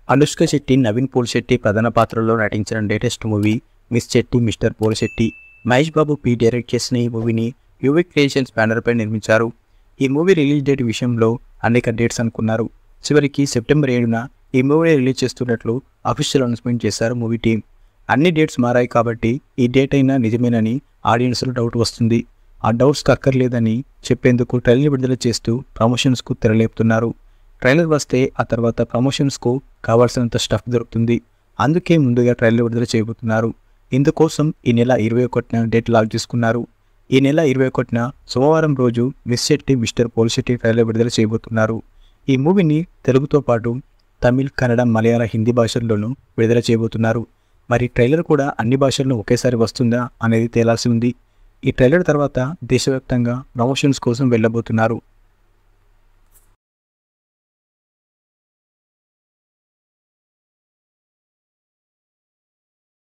Anushka Shetty Naveen Polishetty ప్రధాన పాత్రలో నటించిన latest movie miss Shetty mister Polishetty Mahesh Babu P direct చేసిన ఈ మూవీని యువి క్రియేషన్స్ బ్యానర్పై నిర్మించారు ఈ మూవీ రిలీజ్ డేట్ విషయంలో అనేక డేట్స్ అనుకున్నారు చివరికి సెప్టెంబర్ ఏడున ఈ మూవీ రిలీజ్ చేస్తున్నట్లు అఫీషియల్ అనౌన్స్మెంట్ చేశారు మూవీ టీం అన్ని డేట్స్ మారాయి కాబట్టి ఈ డేట్ అయినా నిజమేనని ఆడియన్స్లో డౌట్ వస్తుంది ఆ డౌట్స్కి అక్కర్లేదని చెప్పేందుకు ట్రైలర్ విడుదల చేస్తూ ప్రమోషన్స్కు తెరలేపుతున్నారు ట్రైలర్ వస్తే ఆ తర్వాత ప్రమోషన్స్కు కావాల్సినంత స్టఫ్ దొరుకుతుంది అందుకే ముందుగా ట్రైలర్ విడుదల చేయబోతున్నారు ఇందుకోసం ఈ నెల ఇరవై ఒకటిన డేట్ లాక్ చేసుకున్నారు ఈ నెల ఇరవై ఒకటిన సోమవారం రోజు miss Shetty mister Polishetty trailer విడుదల చేయబోతున్నారు ఈ మూవీని తెలుగుతో పాటు తమిళ్ కన్నడ మలయాళ హిందీ భాషల్లోనూ విడుదల చేయబోతున్నారు మరి ట్రైలర్ కూడా అన్ని భాషల్లో ఒకేసారి వస్తుందా అనేది తేలాల్సి ఉంది ఈ ట్రైలర్ తర్వాత దేశవ్యాప్తంగా ప్రమోషన్స్ కోసం వెళ్ళబోతున్నారు